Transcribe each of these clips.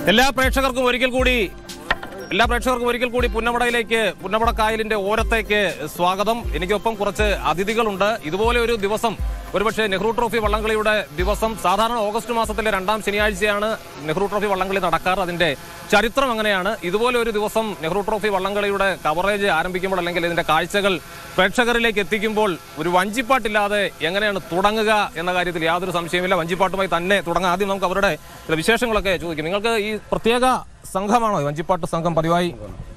എല്ലാ പ്രേക്ഷകർക്കും ഒരിക്കൽ കൂടി എല്ലാ പ്രേക്ഷകർക്കും ഒരിക്കൽ കൂടി പുന്നമടയിലേക്ക് പുന്നമട കായലിന്റെ ഓരത്തേക്ക് സ്വാഗതം എനിക്കൊപ്പം കുറച്ച് അതിഥികളുണ്ട് ഇതുപോലെ ഒരു ദിവസം ഒരുപക്ഷെ നെഹ്റു ട്രോഫി വള്ളംകളിയുടെ ദിവസം സാധാരണ ഓഗസ്റ്റ് മാസത്തിലെ രണ്ടാം ശനിയാഴ്ചയാണ് നെഹ്റു ട്രോഫി വള്ളംകളി നടക്കാറ് അതിന്റെ ചരിത്രം അങ്ങനെയാണ് ഇതുപോലെ ഒരു ദിവസം നെഹ്റു ട്രോഫി വള്ളംകളിയുടെ കവറേജ് ആരംഭിക്കുമ്പോൾ അല്ലെങ്കിൽ ഇതിന്റെ കാഴ്ചകൾ പ്രേക്ഷകരിലേക്ക് എത്തിക്കുമ്പോൾ ഒരു വഞ്ചിപ്പാട്ടില്ലാതെ എങ്ങനെയാണ് തുടങ്ങുക എന്ന കാര്യത്തിൽ യാതൊരു സംശയമില്ല വഞ്ചിപ്പാട്ടുമായി തന്നെ തുടങ്ങാം ആദ്യം നമുക്ക് അവരുടെ ചില വിശേഷങ്ങളൊക്കെ ചോദിക്കും നിങ്ങൾക്ക് ഈ പ്രത്യേക സംഘമാണോ ഈ വഞ്ചിപ്പാട്ട് സംഘം പതിവായി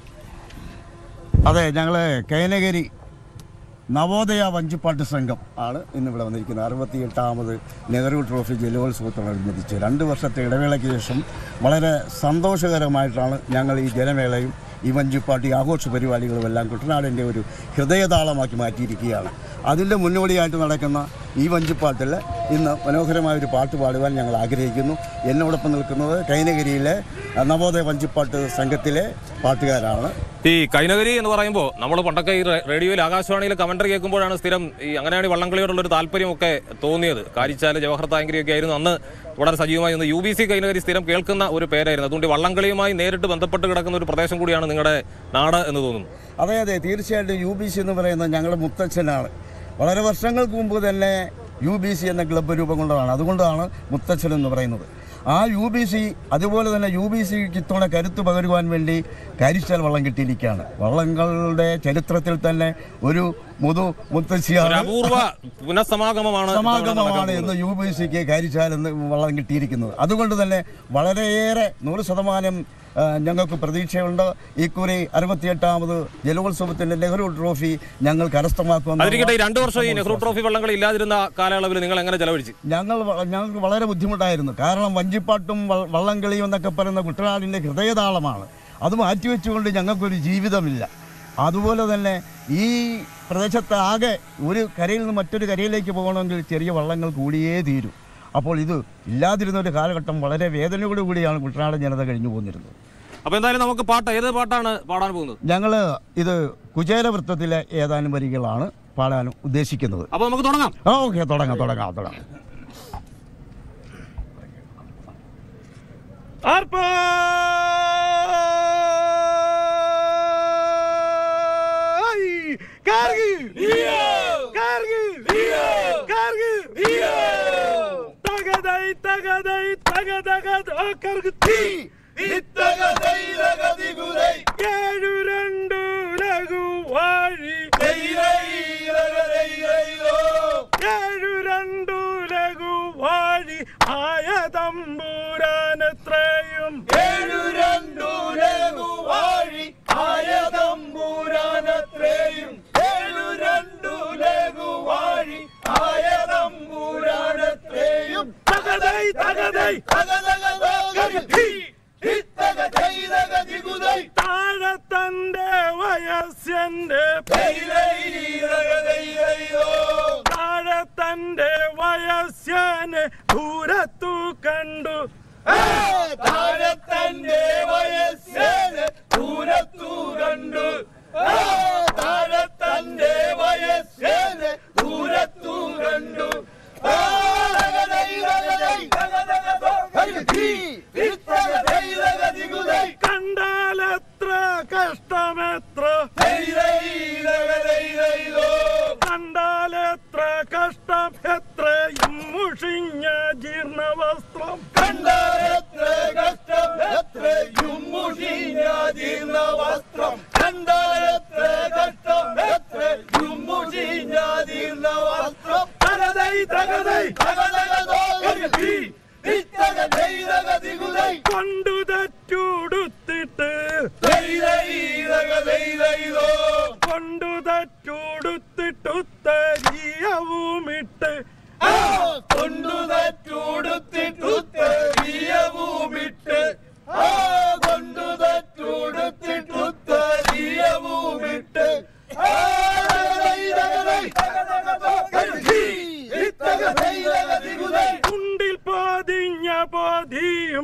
അതെ ഞങ്ങൾ കൈനഗിരി നവോദയ വഞ്ചിപ്പാട്ട് സംഘം ആണ് ഇന്നിവിടെ വന്നിരിക്കുന്നത് അറുപത്തിയെട്ടാമത് നെഹ്റു ട്രോഫി ജലോത്സവത്തോടനുബന്ധിച്ച് രണ്ട് വർഷത്തെ ഇടവേളയ്ക്ക് ശേഷം വളരെ സന്തോഷകരമായിട്ടാണ് ഞങ്ങൾ ഈ ജനമേളയും ഈ വഞ്ചിപ്പാട്ട് ഈ ആഘോഷ പരിപാടികളും എല്ലാം കുട്ടനാടിൻ്റെ ഒരു ഹൃദയതാളമാക്കി മാറ്റിയിരിക്കുകയാണ് അതിൻ്റെ മുന്നോടിയായിട്ട് നടക്കുന്ന ഈ വഞ്ചിപ്പാട്ടിൽ ഇന്ന് മനോഹരമായ ഒരു പാട്ട് പാടുവാൻ ഞങ്ങൾ ആഗ്രഹിക്കുന്നു എന്നോടൊപ്പം നിൽക്കുന്നത് കൈനഗിരിയിലെ നവോദയ വഞ്ചിപ്പാട്ട് സംഘത്തിലെ പാട്ടുകാരാണ് ഈ കൈനഗരി എന്ന് പറയുമ്പോൾ നമ്മൾ പണ്ടൊക്കെ ഈ റേ- റേഡിയോയിൽ ആകാശവാണിയിൽ കമന്ററി കേൾക്കുമ്പോഴാണ് സ്ഥിരം ഈ അങ്ങനെയാണ് ഈ വള്ളംകളിയോടുള്ള ഒരു താല്പര്യമൊക്കെ തോന്നിയത് കാരിച്ചാല് ജവഹർ താങ്കരി ഒക്കെ ആയിരുന്നു അന്ന് വളരെ സജീവമായി നിന്ന് യു ബി സി കൈനഗരി സ്ഥിരം കേൾക്കുന്ന ഒരു പേരായിരുന്നു അതുകൊണ്ട് ഈ വള്ളംകളിയുമായി നേരിട്ട് ബന്ധപ്പെട്ട് കിടക്കുന്ന ഒരു പ്രദേശം കൂടിയാണ് നിങ്ങളുടെ നാട് എന്ന് തോന്നുന്നു അതെ അതെ തീർച്ചയായിട്ടും യു ബി സി എന്ന് പറയുന്നത് ഞങ്ങളുടെ മുത്തച്ഛനാണ് വളരെ വർഷങ്ങൾക്ക് മുമ്പ് തന്നെ യു ബി സി എന്ന ക്ലബ്ബ് രൂപം കൊണ്ടതാണ് അതുകൊണ്ടാണ് മുത്തച്ഛൻ എന്ന് പറയുന്നത് ആ യു ബി സി അതുപോലെ തന്നെ യു ബി സിക്ക് ഇത്തവണ കരുത്ത് പകരുവാൻ വേണ്ടി കരിച്ചാൽ വള്ളം കിട്ടിയിരിക്കുകയാണ് വള്ളങ്ങളുടെ ചരിത്രത്തിൽ തന്നെ ഒരു മുതു ഒരു മുത്തശ്ശിയാണ് അപൂർവ പുനഃസമാഗമമാണ് ഇത്തവണ സമാഗമമാണ് നടക്കാൻ എന്ന് യു ബി സിക്ക് കാരിച്ചാൽ എന്ന് വള്ളം കിട്ടിയിരിക്കുന്നത് അതുകൊണ്ട് തന്നെ വളരെയേറെ നൂറ് ശതമാനം ആ, ഞങ്ങൾക്ക് പ്രതീക്ഷയുണ്ട് ഇക്കുറി അറുപത്തിയെട്ടാമത് ജലോത്സവത്തിന്റെ നെഹ്റു ട്രോഫി ഞങ്ങൾ കരസ്ഥമാക്കുമെന്ന് അതിരിക്കട്ടെ ഈ രണ്ടു വർഷം ഈ നെഹ്റു ട്രോഫി വള്ളംകളി ഇല്ലാതിരുന്ന കാലയളവിൽ നിങ്ങൾ എങ്ങനെ ചെലവഴിച്ചു ഞങ്ങൾ വ- ഞങ്ങൾക്ക് വളരെ ബുദ്ധിമുട്ടായിരുന്നു കാരണം വഞ്ചിപ്പാട്ടും വ- വള്ളംകളിയും എന്നൊക്കെ പറയുന്ന കുട്ടനാടിൻ്റെ ഹൃദയതാളമാണ് അത് മാറ്റിവെച്ചുകൊണ്ട് ഞങ്ങൾക്കൊരു ജീവിതമില്ല അതുപോലെ തന്നെ ഈ പ്രദേശത്ത് ആകെ ഒരു കരയിൽ നിന്ന് മറ്റൊരു കരയിലേക്ക് പോകണമെങ്കിൽ ചെറിയ വള്ളങ്ങൾ കൂടിയേ തീരൂ അപ്പോൾ ഇത് ഇല്ലാതിരുന്ന ഒരു കാലഘട്ടം വളരെ വേദനയോടു കൂടിയാണ് കുട്ടനാടൻ ജനത കഴിഞ്ഞു പോന്നിരുന്നത് അപ്പൊ എന്തായാലും നമുക്ക് പാട്ട് ഏത് പാട്ടാണ് പാടാൻ പോകുന്നത് ഞങ്ങൾ ഇത് കുചേലവൃത്തത്തിലെ ഏതാനും വരികളാണ് പാടാൻ ഉദ്ദേശിക്കുന്നത് അപ്പൊ നമുക്ക് തുടങ്ങാം ആ ഓക്കെ തുടങ്ങാം തുടങ്ങാം തുടങ്ങാം ഏഴു രണ്ടു ലഘുവാഴി ഏഴു രണ്ടു ലഘുവാഴി ആയ തമ്പൂരാനെത്രയും ഏഴു രണ്ടു ലഘുവാഴി ആയ തമ്പൂരാനെത്രയും ഏഴു രണ്ടു ലഘുവാഴി ആയ തമ്പൂരാനെത്രയും തകതൈ തകതൈ താഴെ തന്റെ വയസ്സന്റെ താഴെ തന്റെ വയസ്സനെ ദൂരത്തു കണ്ടു താഴെ തന്റെ വയസ്സനെ ദൂരത്തു കണ്ടു താഴെ തന്റെ വയസ്സനെ ദൂരത്തു കണ്ടു കണ്ടാലെത്ര കഷ്ടമെത്ര കണ്ടാലെത്ര കഷ്ടം എത്രയും മുഷിഞ്ഞ ജീർണവസ്ത്രം കണ്ടാലെത്ര കഷ്ടം എത്രയും മുഷിഞ്ഞ ജീർണവസ്ത്രം കണ്ടാലെത്ര കഷ്ടം എത്രയും മുഷിഞ്ഞ ജീർണവസ്ത്രം തകതൈ തകതൈ കൊണ്ടു തച്ചൂടുത്തിട്ട് കൊണ്ടു തച്ചൂടുത്തിട്ടുത്തരിയവുമിട്ട് കൊണ്ടു തച്ചൂടുത്തിട്ടുത്തരിയവുമിട്ട് കൊണ്ടു തച്ചൂടുത്തിട്ടുത്തരിയവുമിട്ട് കുണ്ടിൽ പതിഞ്ഞ പതിയും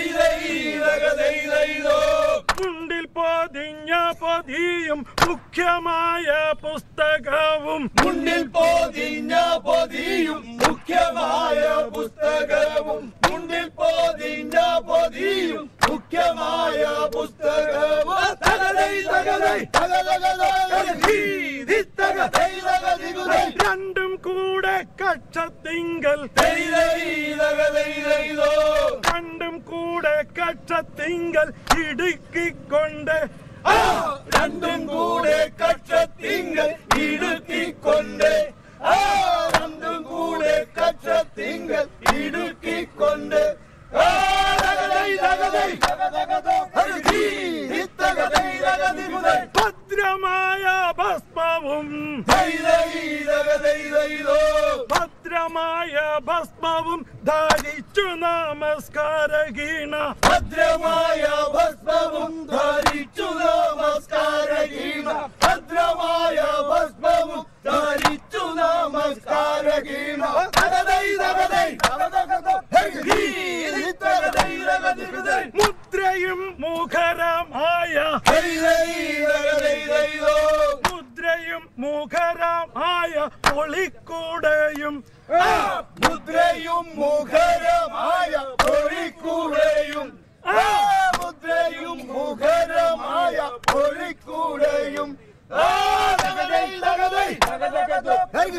കുണ്ടിൽ പതിഞ്ഞ പതിയും മുഖ്യമായ പുസ്തകവും മുണ്ടിൽ പതിഞ്ഞ പതിയും മുഖ്യമായ പുസ്തകവും മുണ്ടിൽ പതിഞ്ഞ പതിയും മുഖ്യമായ പുസ്തകവും തകതൈ തകതൈ തകതകതൈ തകതൈ തകതികുതൈ രണ്ടും കൂടെ കക്ഷത്തിങ്കൽ തൈതൈതകതൈതൈതോ രണ്ടും കൂടെ കക്ഷത്തിങ്കൽ ഇടുക്കിക്കൊണ്ട് ആ രണ്ടും കൂടെ കക്ഷത്തിങ്കൽ ഇടുക്കിക്കൊണ്ട് ആ രണ്ടും കൂടെ കക്ഷത്തിങ്കൽ ഇടുക്കിക്കൊണ്ട് ആ തകതൈ തകതൈ തകതകതോ ഹരിതീ തകതൈ തകതികുതൈ ഭദ്രമായ ഭസ്മവും തൈതൈതകതൈതൈതോ ഭദ്രമായ ഭസ്മവും ധരിച്ചു നമസ്കാരഹീണ ഭദ്രമായ ഭസ്മവും ധരിച്ചു നമസ്കാരഹീന ഭദ്രമായ ഭസ്മവും ധരിച്ചു നമസ്കാരഹീന തകതൈ തകതൈ തകതകതോ ഹരി തകതൈ തകതികുതൈ മുദ്രയും മുഖരമായ തൈതൈതകതൈതൈതോ മുദ്രയും മുഖരമായ പൊളിക്കൂടെയും ആ മുദ്രയും മുഖരമായ പൊഴിക്കൂടെയും ആ മുദ്രയും മുഖരമായ പൊഴിക്കൂടെയും ആ തകതൈ തകതൈ തകതകതോ ഹരി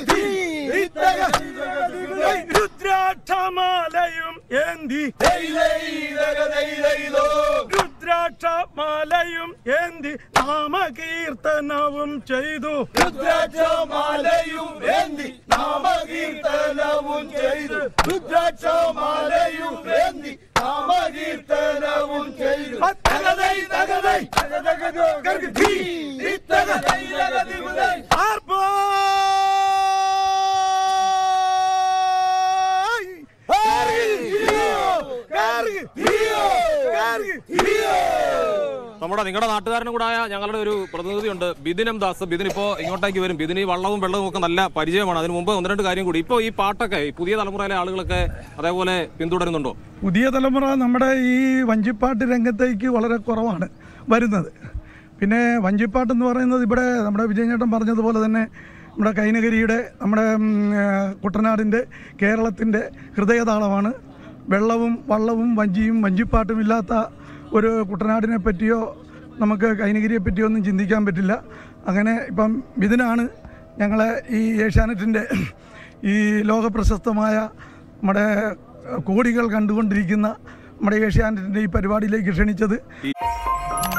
തകതൈ രുദ്രാക്ഷമാലയും ഏന്തി തൈതൈതകതൈതൈതോ രുദ്രാക്ഷമാലയും ഏന്തി നാമകീർത്തനവും ചെയ്തു രുദ്രാക്ഷമാലയും എന്തി നാമകീർത്തനവും ചെയ്തു രുദ്രാക്ഷമാലയും എന്തി നാമകീർത്തനവും ചെയ്തു തകതൈ തകതൈ തകതകതോ ഗർഗധീ തകതൈ തകതികുതൈ നമ്മുടെ നിങ്ങളുടെ നാട്ടുകാരനും കൂടായ ഞങ്ങളുടെ ഒരു പ്രതിനിധിയുണ്ട് ബിദിൻ എം ദാസ് ബിദിൻ ഇപ്പോൾ ഇങ്ങോട്ടേക്ക് വരും ബിദിന് ഈ വള്ളവും വെള്ളവും ഒക്കെ നല്ല പരിചയമാണ് അതിന് മുമ്പ് ഒന്ന് രണ്ട് കാര്യം കൂടി ഇപ്പോൾ ഈ പാട്ടൊക്കെ ഈ പുതിയ തലമുറയിലെ ആളുകളൊക്കെ അതേപോലെ പിന്തുടരുന്നുണ്ടോ പുതിയ തലമുറ നമ്മുടെ ഈ വഞ്ചിപ്പാട്ട് രംഗത്തേക്ക് വളരെ കുറവാണ് വരുന്നത് പിന്നെ വഞ്ചിപ്പാട്ട് എന്ന് പറയുന്നത് ഇവിടെ നമ്മുടെ വിജയചേട്ടൻ പറഞ്ഞതുപോലെ തന്നെ നമ്മുടെ കൈനകരിയുടെ നമ്മുടെ ഉം, ആ, കുട്ടനാടിൻ്റെ കേരളത്തിൻ്റെ ഹൃദയതാളമാണ് വെള്ളവും വള്ളവും വഞ്ചിയും വഞ്ചിപ്പാട്ടും ഇല്ലാത്ത ഒരു കുട്ടനാടിനെ പറ്റിയോ നമുക്ക് കൈനഗിരിയെ പറ്റിയോ ഒന്നും ചിന്തിക്കാൻ പറ്റില്ല അങ്ങനെ ഇപ്പം ഇതിനാണ് ഞങ്ങളെ ഈ ഏഷ്യാനെറ്റിൻ്റെ ഈ ലോകപ്രശസ്തമായ നമ്മുടെ കോടികൾ കണ്ടുകൊണ്ടിരിക്കുന്ന നമ്മുടെ ഏഷ്യാനെറ്റിൻ്റെ ഈ പരിപാടിയിലേക്ക് ക്ഷണിച്ചത് ഈ